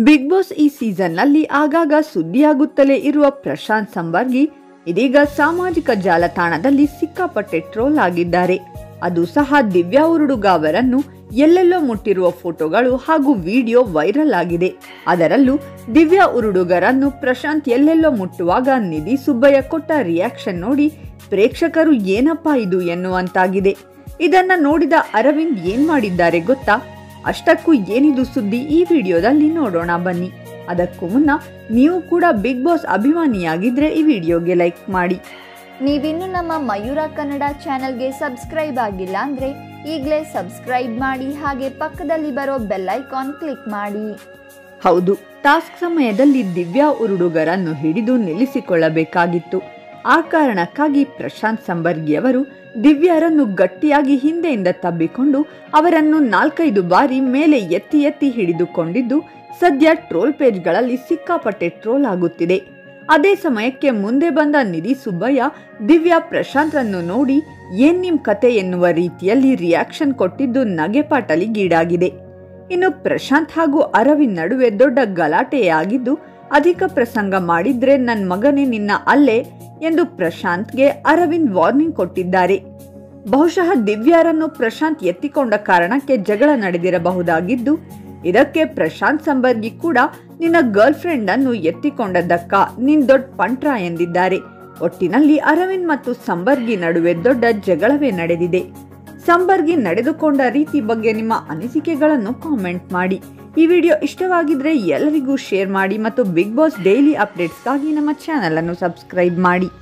big boss ಈ ಸೀಸನ್ನಲ್ಲಿ ಆಗಾಗ ಸುದ್ದಿಯಾಗುತ್ತಲೇ ಇರುವ ಪ್ರಶಾಂತ್ ಸಂಬರ್ಗಿ ಇದೀಗ ಸಾಮಾಜಿಕ ಜಾಲತಾಣದಲ್ಲಿ ಸಿಕ್ಕಾಪಟ್ಟೆ ಟ್ರೋಲ್ ಆಗಿದ್ದಾರೆ ಅದು ಸಹ ದಿವ್ಯಾ ಉರುಡುಗ ಅವರನ್ನು ಎಲ್ಲೆಲ್ಲೋ ಮುಟ್ಟಿರುವ ಫೋಟೋಗಳು ಹಾಗೂ ವಿಡಿಯೋ ವೈರಲ್ ಆಗಿದೆ ಅದರಲ್ಲೂ ದಿವ್ಯಾ ಉರುಡುಗರನ್ನು ಪ್ರಶಾಂತ್ ಎಲ್ಲೆಲ್ಲೋ ಮುಟ್ಟುವಾಗ ನಿಧಿ ಸುಬ್ಬಯ್ಯ ಕೊಟ್ಟ ರಿಯಾಕ್ಷನ್ ನೋಡಿ ಪ್ರೇಕ್ಷಕರು ಏನಪ್ಪಾ ಇದು ಎನ್ನುವಂತಾಗಿದೆ ಇದನ್ನ ನೋಡಿದ ಅರವಿಂದ್ ಏನ್ ಮಾಡಿದ್ದಾರೆ ಗೊತ್ತಾ ಅಷ್ಟಕ್ಕೂ ಏನಿದು ಸುದ್ದಿ ಈ ವಿಡಿಯೋದಲ್ಲಿ ನೋಡೋಣ ಬನ್ನಿ ಅದಕ್ಕೂ ಮುನ್ನ ನೀವು ಕೂಡ ಬಿಗ್ ಬಾಸ್ ಅಭಿಮಾನಿಯಾಗಿದ್ರೆ ಈ ವಿಡಿಯೋಗೆ ಲೈಕ್ ಮಾಡಿ ನೀವಿನ್ನು ನಮ್ಮ ಮಯೂರ ಕನ್ನಡ ಚಾನೆಲ್ಗೆ ಸಬ್ಸ್ಕ್ರೈಬ್ ಆಗಿಲ್ಲ ಅಂದರೆ ಈಗಲೇ ಸಬ್ಸ್ಕ್ರೈಬ್ ಮಾಡಿ ಹಾಗೆ ಪಕ್ಕದಲ್ಲಿ ಬರೋ ಬೆಲ್ ಐಕಾನ್ ಕ್ಲಿಕ್ ಮಾಡಿ ಹೌದು ಟಾಸ್ಕ್ ಸಮಯದಲ್ಲಿ ದಿವ್ಯಾ ಉರುಡುಗರನ್ನು ಹಿಡಿದು ನಿಲ್ಲಿಸಿಕೊಳ್ಳಬೇಕಾಗಿತ್ತು ಆ ಕಾರಣಕ್ಕಾಗಿ ಪ್ರಶಾಂತ್ ಸಂಬರ್ಗಿ ಅವರು ದಿವ್ಯಾರನ್ನು ಗಟ್ಟಿಯಾಗಿ ಹಿಂದೆಯಿಂದ ತಬ್ಬಿಕೊಂಡು ಅವರನ್ನು ನಾಲ್ಕೈದು ಬಾರಿ ಮೇಲೆ ಎತ್ತಿ ಎತ್ತಿ ಹಿಡಿದುಕೊಂಡಿದ್ದು ಸದ್ಯ ಟ್ರೋಲ್ ಪೇಜ್ಗಳಲ್ಲಿ ಸಿಕ್ಕಾಪಟ್ಟೆ ಟ್ರೋಲ್ ಆಗುತ್ತಿದೆ ಅದೇ ಸಮಯಕ್ಕೆ ಮುಂದೆ ಬಂದ ನಿಧಿ ಸುಬ್ಬಯ್ಯ ದಿವ್ಯಾ ಪ್ರಶಾಂತ್ರನ್ನು ನೋಡಿ ಏನ್ ನಿಮ್ ಕತೆ ಎನ್ನುವ ರೀತಿಯಲ್ಲಿ ರಿಯಾಕ್ಷನ್ ಕೊಟ್ಟಿದ್ದು ನಗೆಪಾಟಲಿಗೀಡಾಗಿದೆ ಇನ್ನು ಪ್ರಶಾಂತ್ ಹಾಗೂ ಅರವಿಂದ್ ನಡುವೆ ದೊಡ್ಡ ಗಲಾಟೆಯೇ ಆಗಿದ್ದು ಅಧಿಕ ಪ್ರಸಂಗ ಮಾಡಿದ್ರೆ ನನ್ ಮಗನೇ ನಿನ್ನ ಅಲ್ಲೇ ಎಂದು ಪ್ರಶಾಂತ್ಗೆ ಅರವಿಂದ್ ವಾರ್ನಿಂಗ್ ಕೊಟ್ಟಿದ್ದಾರೆ ಬಹುಶಃ ದಿವ್ಯಾರನ್ನು ಪ್ರಶಾಂತ್ ಎತ್ತಿಕೊಂಡ ಕಾರಣಕ್ಕೆ ಜಗಳ ನಡೆದಿರಬಹುದಾಗಿದ್ದು ಇದಕ್ಕೆ ಪ್ರಶಾಂತ್ ಸಂಬರ್ಗಿ ಕೂಡ ನಿನ್ನ ಗರ್ಲ್ ಫ್ರೆಂಡ್ ಅನ್ನು ಎತ್ತಿಕೊಂಡದ್ದಕ್ಕ ನಿನ್ ದೊಡ್ಡ ಪಂಟ್ರ ಎಂದಿದ್ದಾರೆ ಒಟ್ಟಿನಲ್ಲಿ ಅರವಿಂದ್ ಮತ್ತು ಸಂಬರ್ಗಿ ನಡುವೆ ದೊಡ್ಡ ಜಗಳವೇ ನಡೆದಿದೆ ಸಂಬರ್ಗಿ ನಡೆದುಕೊಂಡ ರೀತಿ ಬಗ್ಗೆ ನಿಮ್ಮ ಅನಿಸಿಕೆಗಳನ್ನು ಕಾಮೆಂಟ್ ಮಾಡಿ ಈ ವಿಡಿಯೋ ಇಷ್ಟವಾಗಿದ್ರೆ ಎಲ್ಲರಿಗೂ ಶೇರ್ ಮಾಡಿ ಮತ್ತು ಬಿಗ್ ಬಾಸ್ ಡೈಲಿ ಅಪ್ಡೇಟ್ಸ್ಗಾಗಿ ನಮ್ಮ ಚಾನಲ್ ಅನ್ನು ಸಬ್ಸ್ಕ್ರೈಬ್ ಮಾಡಿ